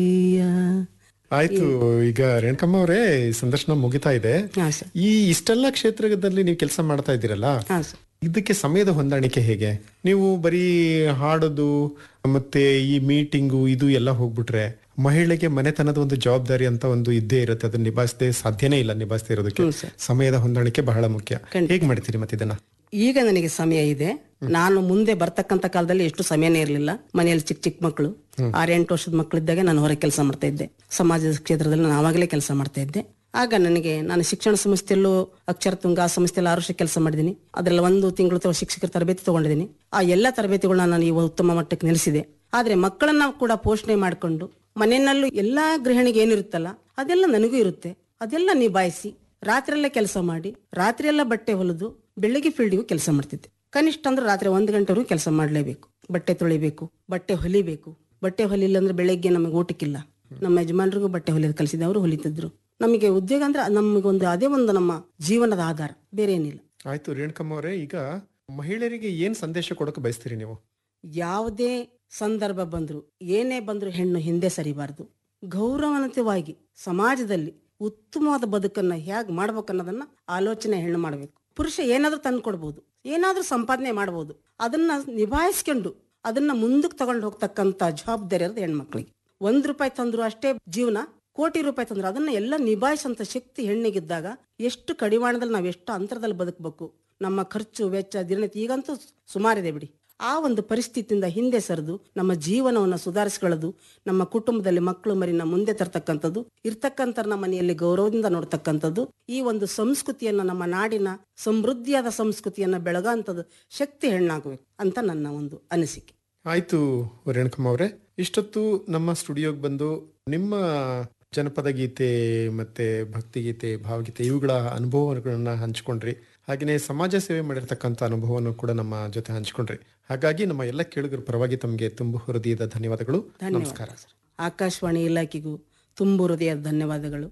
ಆಯ್ತು ಈಗ ರೇಣುಕಮ್ಮ ಅವರೇ ಸಂದರ್ಶನ ಮುಗಿತಾ ಇದೆ ಹಾ ಸರ್ ಈ ಇಷ್ಟೆಲ್ಲ ಕ್ಷೇತ್ರದಲ್ಲಿ ನೀವು ಕೆಲಸ ಮಾಡ್ತಾ ಇದ್ದೀರಲ್ಲ ಹಾ ಸರ್ ಇದಕ್ಕೆ ಸಮಯದ ಹೊಂದಾಣಿಕೆ ಹೇಗೆ ನೀವು ಬರೀ ಹಾಡೋದು ಮತ್ತೆ ಈ ಮೀಟಿಂಗು ಇದು ಎಲ್ಲ ಹೋಗ್ಬಿಟ್ರೆ ಮಹಿಳೆಗೆ ಮನೆತನದ ಒಂದು ಜವಾಬ್ದಾರಿ ಅಂತ ಒಂದು ಇದ್ದೇ ಇರುತ್ತೆ ಅದನ್ನ ನಿಭಾಯಿಸದೆ ಸಾಧ್ಯನೇ ಇಲ್ಲ ನಿಭಾಯಿಸದೇ ಇರೋದಕ್ಕೆ ಸಮಯದ ಹೊಂದಾಣಿಕೆ ಬಹಳ ಮುಖ್ಯ ಹೇಗ್ ಮಾಡ್ತೀರಿ ಮತ್ತೆ ಇದನ್ನ ಈಗ ನನಗೆ ಸಮಯ ಇದೆ ನಾನು ಮುಂದೆ ಬರ್ತಕ್ಕಂತ ಕಾಲದಲ್ಲಿ ಎಷ್ಟು ಸಮಯನೇ ಇರಲಿಲ್ಲ ಮನೆಯಲ್ಲಿ ಚಿಕ್ಕ ಚಿಕ್ಕ ಮಕ್ಕಳು ಆರು ಎಂಟು ವರ್ಷದ ಮಕ್ಕಳಿದ್ದಾಗ ನಾನು ಹೊರಗೆ ಕೆಲಸ ಮಾಡ್ತಾ ಇದ್ದೆ ಸಮಾಜದ ಕ್ಷೇತ್ರದಲ್ಲಿ ನಾನು ಆವಾಗಲೇ ಕೆಲಸ ಮಾಡ್ತಾ ಇದ್ದೆ ಆಗ ನನಗೆ ನಾನು ಶಿಕ್ಷಣ ಸಂಸ್ಥೆಯಲ್ಲೂ ಅಕ್ಷರ ತುಂಗ ಆ ಸಂಸ್ಥೆಯಲ್ಲಿ ಆರು ವರ್ಷ ಕೆಲಸ ಮಾಡಿದ್ದೀನಿ ಅದರಲ್ಲಿ ಒಂದು ತಿಂಗಳು ತ- ಶಿಕ್ಷಕರ ತರಬೇತಿ ತಗೊಂಡಿದ್ದೀನಿ ಆ ಎಲ್ಲ ತರಬೇತಿಗಳನ್ನ ನಾನು ಇವಾಗ ಉತ್ತಮ ಮಟ್ಟಕ್ಕೆ ನಿಲ್ಲಿಸಿದೆ ಆದ್ರೆ ಮಕ್ಕಳನ್ನ ಕೂಡ ಪೋಷಣೆ ಮಾಡಿಕೊಂಡು ಮನೆಯಲ್ಲೂ ಎಲ್ಲಾ ಗೃಹಿಣಿಗೆ ಏನಿರುತ್ತಲ್ಲ ಅದೆಲ್ಲ ನನಗೂ ಇರುತ್ತೆ ಅದೆಲ್ಲ ನಿಭಾಯಿಸಿ ರಾತ್ರಿಯೆಲ್ಲ ಕೆಲಸ ಮಾಡಿ ರಾತ್ರಿಯೆಲ್ಲ ಬಟ್ಟೆ ಹೊಲಿದು ಬೆಳಗ್ಗೆ ಫೀಲ್ಡಿಗೂ ಕೆಲಸ ಮಾಡ್ತಿದ್ದೆ ಕನಿಷ್ಠ ಅಂದ್ರೆ ರಾತ್ರಿ ಒಂದು ಗಂಟೆವರೆಗೂ ಕೆಲಸ ಮಾಡಲೇಬೇಕು ಬಟ್ಟೆ ತೊಳಿಬೇಕು ಬಟ್ಟೆ ಹೊಲಿಬೇಕು ಬಟ್ಟೆ ಹೊಲಿಲ್ಲ ಅಂದ್ರೆ ಬೆಳಗ್ಗೆ ನಮಗೆ ಊಟಕ್ಕಿಲ್ಲ ನಮ್ಮ ಯಜಮಾನರಿಗೂ ಬಟ್ಟೆ ಹೊಲಿಯೋದು ಕಲಿಸಿದೆ ಅವರು ಹೊಲಿತಿದ್ರು ನಮಗೆ ಉದ್ಯೋಗ ಅಂದ್ರೆ ನಮಗೊಂದು ಅದೇ ಒಂದು ನಮ್ಮ ಜೀವನದ ಆಧಾರ ಬೇರೆ ಏನಿಲ್ಲ ಆಯ್ತು ರೇಣುಕಮ್ಮ ಅವರೇ ಈಗ ಮಹಿಳೆಯರಿಗೆ ಏನ್ ಸಂದೇಶ ಕೊಡಕ್ಕೆ ಬಯಸ್ತೀರಿ ನೀವು ಯಾವುದೇ ಸಂದರ್ಭ ಬಂದ್ರು ಏನೇ ಬಂದ್ರು ಹೆಣ್ಣು ಹಿಂದೆ ಸರಿಬಾರದು ಗೌರವಾನ್ವಿತವಾಗಿ ಸಮಾಜದಲ್ಲಿ ಉತ್ತಮವಾದ ಬದುಕನ್ನ ಹೇಗ್ ಮಾಡ್ಬೇಕನ್ನೋದನ್ನ ಆಲೋಚನೆ ಹೆಣ್ಣು ಮಾಡಬೇಕು ಪುರುಷ ಏನಾದ್ರೂ ತಂದು ಕೊಡ್ಬೋದು ಏನಾದ್ರೂ ಸಂಪಾದನೆ ಮಾಡ್ಬೋದು ಅದನ್ನ ನಿಭಾಯಿಸ್ಕೊಂಡು ಅದನ್ನ ಮುಂದಕ್ಕೆ ತಗೊಂಡು ಹೋಗ್ತಕ್ಕಂತ ಜವಾಬ್ದಾರಿ ಇರೋದು ಹೆಣ್ಮಕ್ಳಿಗೆ ಒಂದ್ ರೂಪಾಯಿ ತಂದ್ರು ಅಷ್ಟೇ ಜೀವನ ಕೋಟಿ ರೂಪಾಯಿ ತಂದ್ರು ಅದನ್ನ ಎಲ್ಲ ನಿಭಾಯಿಸಂತ ಶಕ್ತಿ ಹೆಣ್ಣಿಗಿದ್ದಾಗ ಎಷ್ಟು ಕಡಿವಾಣದಲ್ಲಿ ನಾವು ಎಷ್ಟು ಅಂತರದಲ್ಲಿ ಬದುಕಬೇಕು ನಮ್ಮ ಖರ್ಚು ವೆಚ್ಚ ದಿನನಿತ್ಯ ಈಗಂತೂ ಸುಮಾರಿದೆ ಬಿಡಿ ಆ ಒಂದು ಪರಿಸ್ಥಿತಿಯಿಂದ ಹಿಂದೆ ಸರಿದು ನಮ್ಮ ಜೀವನವನ್ನು ಸುಧಾರಿಸ್ಕೊಳ್ಳೋದು ನಮ್ಮ ಕುಟುಂಬದಲ್ಲಿ ಮಕ್ಕಳು ಮರಿನ ಮುಂದೆ ತರ್ತಕ್ಕಂಥದ್ದು ಇರ್ತಕ್ಕಂಥ ನಮ್ಮ ಮನೆಯಲ್ಲಿ ಗೌರವದಿಂದ ನೋಡ್ತಕ್ಕಂಥದ್ದು ಈ ಒಂದು ಸಂಸ್ಕೃತಿಯನ್ನ ನಮ್ಮ ನಾಡಿನ ಸಮೃದ್ಧಿಯಾದ ಸಂಸ್ಕೃತಿಯನ್ನ ಬೆಳಗಂಥದ್ದು ಶಕ್ತಿ ಹೆಣ್ಣಾಗಬೇಕು ಅಂತ ನನ್ನ ಒಂದು ಅನಿಸಿಕೆ ಆಯ್ತು ರೇಣುಕಮ್ಮ ಅವರೇ ಇಷ್ಟೊತ್ತು ನಮ್ಮ ಸ್ಟುಡಿಯೋಗೆ ಬಂದು ನಿಮ್ಮ ಜನಪದ ಗೀತೆ ಮತ್ತೆ ಭಕ್ತಿಗೀತೆ ಭಾವಗೀತೆ ಇವುಗಳ ಅನುಭವಗಳನ್ನ ಹಂಚ್ಕೊಂಡ್ರಿ ಹಾಗೆಯೇ ಸಮಾಜ ಸೇವೆ ಮಾಡಿರ್ತಕ್ಕಂಥ ಅನುಭವವನ್ನು ಕೂಡ ನಮ್ಮ ಜೊತೆ ಹಂಚ್ಕೊಂಡ್ರಿ ಹಾಗಾಗಿ ನಮ್ಮ ಎಲ್ಲ ಕೇಳುಗರ ಪರವಾಗಿ ತಮಗೆ ತುಂಬ ಹೃದಯದ ಧನ್ಯವಾದಗಳು ನಮಸ್ಕಾರ ಧನ್ಯವಾದ ಸರ್. ಆಕಾಶವಾಣಿ ಇಲಾಖೆಗೂ ತುಂಬು ಹೃದಯದ ಧನ್ಯವಾದಗಳು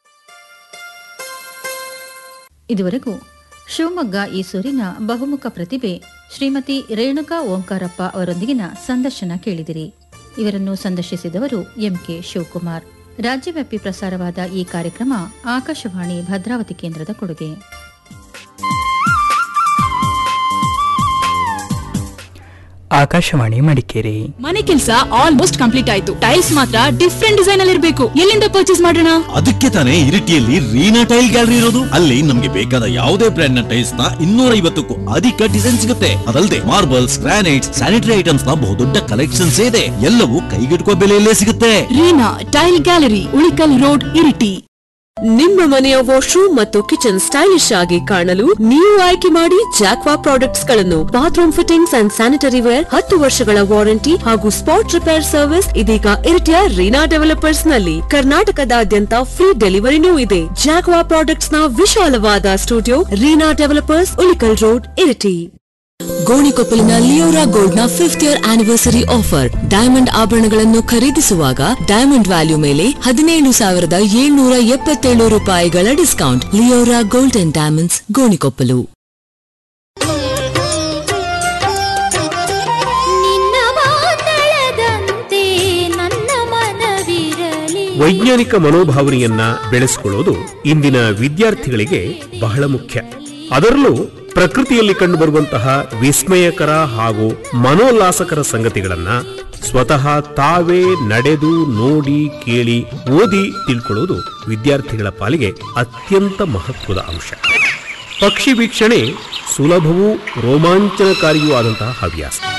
ಇದುವರೆಗೂ ಶಿವಮೊಗ್ಗ ಈಸೂರಿನ ಬಹುಮುಖ ಪ್ರತಿಭೆ ಶ್ರೀಮತಿ ರೇಣುಕಾ ಓಂಕಾರಪ್ಪ ಅವರೊಂದಿಗಿನ ಸಂದರ್ಶನ ಕೇಳಿದಿರಿ ಇವರನ್ನು ಸಂದರ್ಶಿಸಿದವರು ಎಂಕೆ ಶಿವಕುಮಾರ್ ರಾಜ್ಯವ್ಯಾಪಿ ಪ್ರಸಾರವಾದ ಈ ಕಾರ್ಯಕ್ರಮ ಆಕಾಶವಾಣಿ ಭದ್ರಾವತಿ ಕೇಂದ್ರದ ಕೊಡುಗೆ ಆಕಾಶವಾಣಿ ಮಡಿಕೇರಿ ಮನೆ ಕೆಲಸ ಆಲ್ಮೋಸ್ಟ್ ಕಂಪ್ಲೀಟ್ ಆಯ್ತು ಟೈಲ್ಸ್ ಮಾತ್ರ ಡಿಫ್ರೆಂಟ್ ಡಿಸೈನ್ ಅಲ್ಲಿ ಇರಬೇಕು ಎಲ್ಲಿಂದ ಪರ್ಚೇಸ್ ಮಾಡೋಣ ಅದಕ್ಕೆ ತಾನೇ ಇರಿಟಿಯಲ್ಲಿ ರೀನಾ ಟೈಲ್ ಗ್ಯಾಲರಿ ಇರೋದು ಅಲ್ಲಿ ನಮ್ಗೆ ಬೇಕಾದ ಯಾವುದೇ ಬ್ರ್ಯಾಂಡ್ ನ ಟೈಲ್ಸ್ ನ ಇನ್ನೂರ ಐವತ್ತಕ್ಕೂ ಅಧಿಕ ಡಿಸೈನ್ ಸಿಗುತ್ತೆ ಅದಲ್ಲದೆ ಮಾರ್ಬಲ್ಸ್ ಗ್ರಾನೈಟ್ಸ್ ಸ್ಯಾನಿಟರಿ ಐಟಮ್ಸ್ ನ ಬಹುದೊಡ್ಡ ಕಲೆಕ್ಷನ್ಸ್ ಇದೆ ಎಲ್ಲವೂ ಕೈಗೆಟುಕುವ ಬೆಲೆಯಲ್ಲೇ ಸಿಗುತ್ತೆ Reena tile gallery Ulikal road Iritty ನಿಮ್ಮ ಮನೆಯ ವಾಶ್ರೂಮ್ ಮತ್ತು ಕಿಚನ್ ಸ್ಟೈಲಿಶ್ ಆಗಿ ಕಾಣಲು ನೀವು ಆಯ್ಕೆ ಮಾಡಿ ಜಾಕ್ವಾ ಪ್ರಾಡಕ್ಟ್ಸ್ ಗಳನ್ನು bathroom fittings and sanitary ware ಹತ್ತು ವರ್ಷಗಳ ವಾರಂಟಿ ಹಾಗೂ ಸ್ಪಾಟ್ ರಿಪೇರ್ ಸರ್ವಿಸ್ ಇದೀಗ ಇರಿಟಿಯ ರೀನಾ ಡೆವಲಪರ್ಸ್ ನಲ್ಲಿ ಕರ್ನಾಟಕದಾದ್ಯಂತ ಫ್ರೀ ಡೆಲಿವರಿನೂ ಇದೆ ಜಾಕ್ವಾ ಪ್ರಾಡಕ್ಟ್ಸ್ ನ ವಿಶಾಲವಾದ studio Reena developers Ulikal road Iritty ಗೋಣಿಕೊಪ್ಪಲಿನ ಲಿಯೋರಾ ಗೋಲ್ಡ್ ನ fifth year anniversary offer diamond ಆಭರಣಗಳನ್ನು ಖರೀದಿಸುವಾಗ ಡೈಮಂಡ್ ವ್ಯಾಲ್ಯೂ ಮೇಲೆ ಹದಿನೇಳು ಸಾವಿರದ ಏಳ್ನೂರ ಎಪ್ಪತ್ತೇಳು ರೂಪಾಯಿಗಳ discount Leora gold and diamonds Gonikoppal ನಿನ್ನ ಬಾಂಧಳದಂತೆ ನನ್ನ ಮನವಿರಲಿ ವೈಜ್ಞಾನಿಕ ಮನೋಭಾವನೆಯನ್ನ ಬೆಳೆಸಿಕೊಳ್ಳೋದು ಇಂದಿನ ವಿದ್ಯಾರ್ಥಿಗಳಿಗೆ ಬಹಳ ಮುಖ್ಯ ಅದರಲ್ಲೂ ಪ್ರಕೃತಿಯಲ್ಲಿ ಕಂಡುಬರುವಂತಹ ವಿಸ್ಮಯಕರ ಹಾಗೂ ಮನೋಲ್ಲಾಸಕರ ಸಂಗತಿಗಳನ್ನ ಸ್ವತಃ ತಾವೇ ನಡೆದು ನೋಡಿ ಕೇಳಿ ಓದಿ ತಿಳ್ಕೊಳ್ಳುವುದು ವಿದ್ಯಾರ್ಥಿಗಳ ಪಾಲಿಗೆ ಅತ್ಯಂತ ಮಹತ್ವದ ಅಂಶ ಪಕ್ಷಿ ವೀಕ್ಷಣೆ ಸುಲಭವೂ ರೋಮಾಂಚನಕಾರಿಯೂ ಆದಂತಹ ಹವ್ಯಾಸ